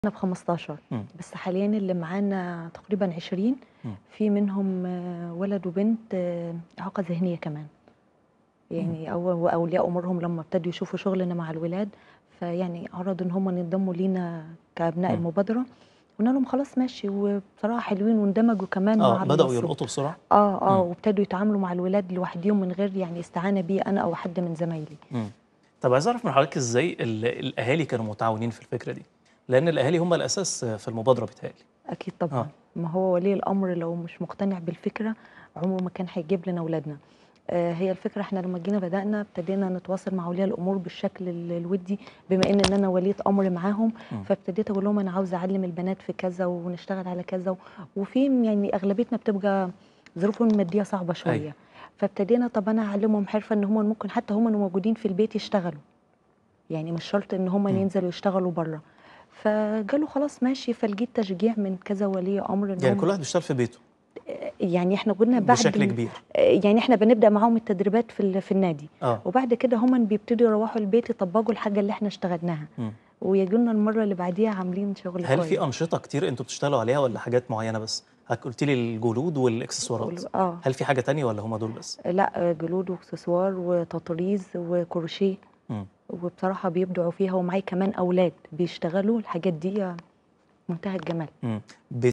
ب 15 إمم. بس حاليا اللي معانا تقريبا 20 إمم. في منهم آه، ولد وبنت آه، إعاقة ذهنية كمان يعني أو وأولياء أمورهم لما ابتدوا يشوفوا شغلنا مع الولاد فيعني عرضوا إن هم ينضموا لينا كأبناء إمم. المبادرة قلنا لهم خلاص ماشي وبصراحة حلوين واندمجوا كمان مع اه بدأوا الص- يلقطوا بسرعة اه اه مم. وابتدوا يتعاملوا مع الولاد لوحديهم من غير يعني استعانة بي أنا أو حد من زمايلي مم. طب عايز اعرف من حضرتك ازاي ال- الاهالي كانوا متعاونين في الفكرة دي لان الاهالي هم الاساس في المبادرة بتهيألي أكيد طبعا آه. ما هو ولي الأمر لو مش مقتنع بالفكرة عمره ما كان هيجيب لنا أولادنا آه، هي الفكرة احنا لما جينا بدأنا ابتدينا نتواصل مع أولياء الأمور بالشكل ال- الودي بما إن إن أنا ولية أمر معاهم مم. فابتديت أقول لهم أنا عاوزة أعلم البنات في كذا ونشتغل على كذا و- وفي يعني أغلبيتنا بتبقى ظروفهم المادية صعبة شوية أيوة. فابتدينا طب أنا أعلمهم حرفة إن هم ممكن حتى هم موجودين في البيت يشتغلوا يعني مش شرط إن هم مم. ينزلوا يشتغلوا بره فقالوا خلاص ماشي فلقيت تشجيع من كذا ولي امر ان يعني هم كل واحد بيشتغل في بيته يعني احنا قلنا بعد بشكل كبير يعني احنا بنبدا معاهم التدريبات في ال- في النادي اه وبعد كده هم بيبتدوا يروحوا البيت يطبقوا الحاجه اللي احنا اشتغلناها مم. ويجوا لنا المره اللي بعديها عاملين شغل هل كويس في أنشطة كتير انتوا بتشتغلوا عليها ولا حاجات معينة بس؟ حضرتك قلت لي الجلود والاكسسوارات اه هل في حاجة تانية ولا هم دول بس؟ لا جلود واكسسوار وتطريز وكروشيه مم. وبصراحه بيبدعوا فيها ومعايا كمان اولاد بيشتغلوا الحاجات دي منتهى الجمال مم.